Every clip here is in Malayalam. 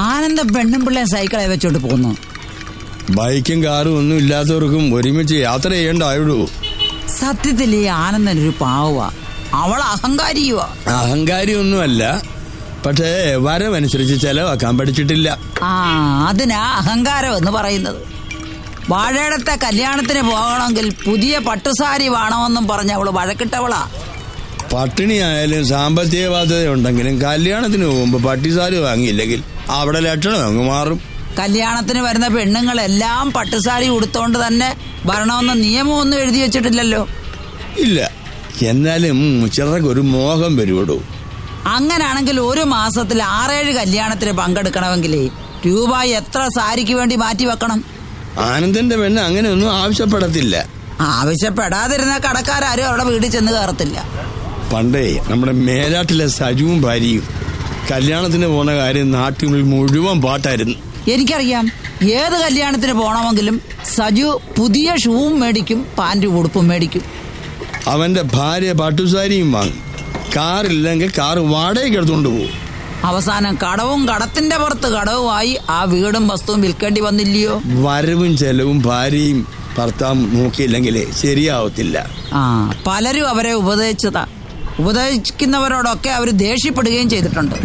ആനന്ദ പെണ്ണും പിള്ളേം സൈക്കിളെ വെച്ചോണ്ട് പോന്നു ബൈക്കും കാറും ഒന്നും ഇല്ലാത്തവർക്കും ഒരുമിച്ച് യാത്ര ചെയ്യേണ്ടായുള്ളൂ സത്യത്തിൽ ഈ ആനന്ദൻ ഒരു പാവുക അവൾ അഹങ്കാരിയുവാ അഹങ്കാരിയൊന്നുമല്ല പക്ഷേ വരവനുസരിച്ച് ചെലവാക്കാൻ പഠിച്ചിട്ടില്ല ആ അതിനാ അഹങ്കാരം എന്ന് പറയുന്നത് വാഴയിടത്തെ കല്യാണത്തിന് പോകണമെങ്കിൽ പുതിയ പട്ടുസാരി വേണമെന്നും പറഞ്ഞ് അവള് വഴക്കിട്ടവളാ പട്ടിണിയായാലും സാമ്പത്തിക ബാധ്യത ഉണ്ടെങ്കിലും കല്യാണത്തിന് പോകുമ്പോ പട്ടിസാരി വാങ്ങിയില്ലെങ്കിൽ അവിടെ ലക്ഷണം അങ്ങ് മാറും കല്യാണത്തിന് വരുന്ന പെണ്ണുങ്ങളെല്ലാം പട്ടുസാരി ഉടുത്തോണ്ട് തന്നെ വരണമെന്ന് നിയമമൊന്നും എഴുതി വെച്ചിട്ടില്ലല്ലോ ഇല്ല എന്നാലും ചിലർക്ക് ഒരു മോഹം വരുവടൂ അങ്ങനാണെങ്കിൽ ഒരു മാസത്തിൽ ആറേഴ് കല്യാണത്തിന് പങ്കെടുക്കണമെങ്കിലേ രൂപ എത്ര സാരിക്ക് വേണ്ടി മാറ്റി വെക്കണം ആനന്ദന്റെ പെണ്ണ് അങ്ങനെയൊന്നും ആവശ്യപ്പെടത്തില്ല ആവശ്യപ്പെടാതിരുന്ന കടക്കാരും അവിടെ വീട്ടിൽ ചെന്ന് കയറത്തില്ല പണ്ടേ നമ്മുടെ മേലാട്ടിലെ സജുവും ഭാര്യയും കല്യാണത്തിന് പോകുന്ന കാര്യം നാട്ടിൽ മുഴുവൻ പാട്ടായിരുന്നു എനിക്കറിയാം ഏത് കല്യാണത്തിന് പോണമെങ്കിലും സജു പുതിയ ഷൂവും മേടിക്കും പാൻറ്റും ഉടുപ്പും മേടിക്കും അവന്റെ ഭാര്യ പട്ടുസാരിയും വാങ്ങും കാറില്ലെങ്കിൽ കാറ് വാടകയ്ക്ക് എടുത്തുകൊണ്ട് പോകും അവസാനം കടവും കടത്തിന്റെ പുറത്ത് കടവുമായി ആ വീടും വസ്തുവും വിൽക്കേണ്ടി വന്നില്ലയോ വരവും ചെലവും ഭാര്യയും ഭർത്താവും നോക്കിയില്ലെങ്കിൽ ശരിയാവത്തില്ല ആ പലരും അവരെ ഉപദേശിച്ചതാ ഉപദേശിക്കുന്നവരോടൊക്കെ അവർ ദേഷ്യപ്പെടുകയും ചെയ്തിട്ടുണ്ട്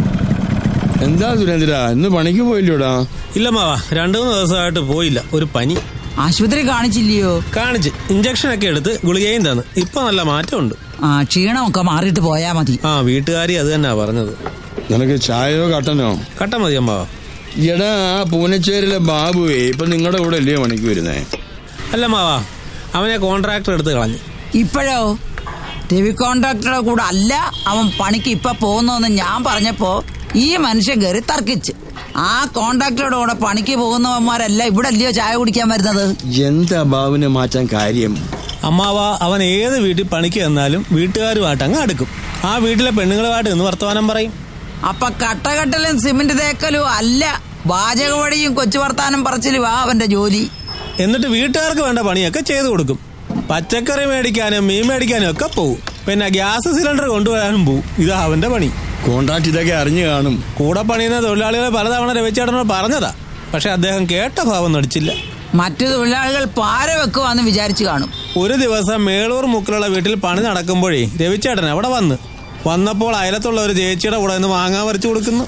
എന്താ സുരേന്ദ്ര ഇന്ന് പണിക്ക് പോയില്ലോടാ ഇല്ല മാവാ രണ്ടു മൂന്ന് ദിവസമായിട്ട് പോയില്ല ഒരു പനി ആശുപത്രി കാണിച്ചില്ലയോ കാണിച്ച് ഇഞ്ചക്ഷൻ ഒക്കെ എടുത്ത് ഗുളികയും തന്നു ഇപ്പൊ നല്ല മാറ്റമുണ്ട് ആ ക്ഷീണമൊക്കെ മാറിയിട്ട് പോയാ മതി ആ വീട്ടുകാരി അത് തന്നെയാ പറഞ്ഞത് നിനക്ക് ചായയോ കട്ടനോ കട്ട മതി അമ്മാവാ എടാ ആ പൂനച്ചേരിലെ ബാബുവേ ഇപ്പൊ നിങ്ങളുടെ കൂടെ അല്ലയോ പണിക്ക് വരുന്നേ അല്ല മാവാ അവനെ കോൺട്രാക്ടർ എടുത്ത് കളഞ്ഞു ഇപ്പോഴോ രവി കോൺട്രാക്ടറുടെ കൂടെ അല്ല അവൻ പണിക്ക് ഇപ്പൊ പോകുന്നതെന്ന് ഞാൻ പറഞ്ഞപ്പോ ഈ മനുഷ്യൻ കയറി തർക്കിച്ച് ആ കോൺട്രാക്ടറുടെ കൂടെ പണിക്ക് പോകുന്നവന്മാരെല്ലാം ഇവിടെ അല്ലയോ ചായ കുടിക്കാൻ വരുന്നത് എന്താ ബാബുവിനെ മാറ്റാൻ കാര്യം അമ്മാവ അവൻ ഏത് വീട്ടിൽ പണിക്ക് ചെന്നാലും വീട്ടുകാരുമായിട്ട് അങ്ങ് അടുക്കും ആ വീട്ടിലെ പെണ്ണുങ്ങളുമായിട്ട് എന്ന് വർത്തമാനം പറയും അപ്പൊ കട്ടകട്ടലും സിമന്റ് തേക്കലും അല്ല വാചകവടിയും കൊച്ചു വർത്താനം പറച്ചിലും ആ അവന്റെ ജോലി എന്നിട്ട് വീട്ടുകാർക്ക് വേണ്ട പണിയൊക്കെ ചെയ്തു കൊടുക്കും പച്ചക്കറി മേടിക്കാനും മീൻ മേടിക്കാനും ഒക്കെ പോവും പിന്നെ ഗ്യാസ് സിലിണ്ടർ കൊണ്ടുവരാനും പോവും ഇതാ അവന്റെ പണി കോൺട്രാക്ട് ഇതൊക്കെ അറിഞ്ഞു കാണും കൂടെ പണിയുന്ന തൊഴിലാളികളെ പലതവണ രവിച്ചേട്ടനോട് പറഞ്ഞതാ പക്ഷെ അദ്ദേഹം കേട്ട ഭാവം നടിച്ചില്ല മറ്റു തൊഴിലാളികൾ പാര വെക്കുവാന്ന് വിചാരിച്ചു കാണും ഒരു ദിവസം മേളൂർ മുക്കിലുള്ള വീട്ടിൽ പണി നടക്കുമ്പോഴേ രവിച്ചേട്ടൻ അവിടെ വന്ന് വന്നപ്പോൾ അയലത്തുള്ള ഒരു ചേച്ചിയുടെ കൂടെ നിന്ന് മാങ്ങാൻ വരച്ചു കൊടുക്കുന്നു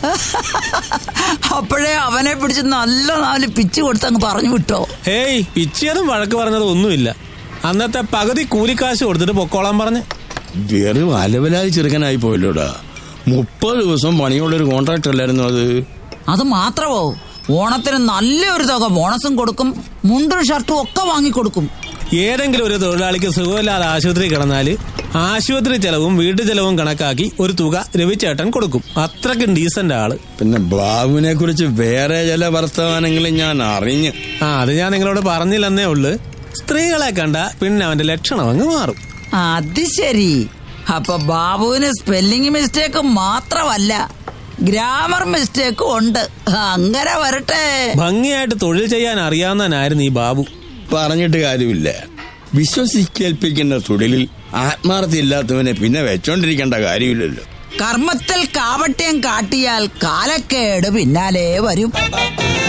അപ്പോഴേ അവനെ പിടിച്ച് നല്ല നാല് പിച്ച് കൊടുത്തങ്ങ് പറഞ്ഞു വിട്ടോ ഹേയ് പിച്ചിയതും വഴക്ക് പറഞ്ഞതും ഒന്നുമില്ല അന്നത്തെ പകുതി കൂലിക്കാശ് കൊടുത്തിട്ട് പൊക്കോളാൻ പറഞ്ഞ് വെറും അലവലാതി ചെറുക്കനായി പോയല്ലോടാ മുപ്പത് ദിവസം പണിയുള്ളൊരു കോൺട്രാക്ട് അല്ലായിരുന്നു അത് അത് മാത്രമോ ഓണത്തിന് നല്ലൊരു തുക ബോണസും കൊടുക്കും മുണ്ടും ഷർട്ടും ഒക്കെ വാങ്ങിക്കൊടുക്കും ഏതെങ്കിലും ഒരു തൊഴിലാളിക്ക് സുഖമില്ലാതെ ആശുപത്രി കിടന്നാല് ആശുപത്രി ചെലവും വീട്ടു ചെലവും കണക്കാക്കി ഒരു തുക രവിച്ചേട്ടൻ കൊടുക്കും അത്രയ്ക്കും ഡീസന്റ് ആള് പിന്നെ ബാബുവിനെ കുറിച്ച് വേറെ ചില വർത്തമാനങ്ങളും ഞാൻ അറിഞ്ഞ് ആ അത് ഞാൻ നിങ്ങളോട് പറഞ്ഞില്ലെന്നേ ഉള്ളു സ്ത്രീകളെ കണ്ട പിന്നെ അവന്റെ ലക്ഷണം അങ്ങ് മാറും അത് ശരി അപ്പൊ ബാബുവിന് സ്പെല്ലിംഗ് മിസ്റ്റേക്ക് മാത്രമല്ല ഗ്രാമർ മിസ്റ്റേക്കും ഉണ്ട് അങ്ങനെ വരട്ടെ ഭംഗിയായിട്ട് തൊഴിൽ ചെയ്യാൻ അറിയാവുന്നവനായിരുന്നു ഈ ബാബു പറഞ്ഞിട്ട് കാര്യമില്ല വിശ്വസിക്കേൽപ്പിക്കുന്ന തൊഴിലിൽ ആത്മാർത്ഥയില്ലാത്തവനെ പിന്നെ വെച്ചോണ്ടിരിക്കേണ്ട കാര്യമില്ലല്ലോ കർമ്മത്തിൽ കാവട്യം കാട്ടിയാൽ കാലക്കേട് പിന്നാലെ വരും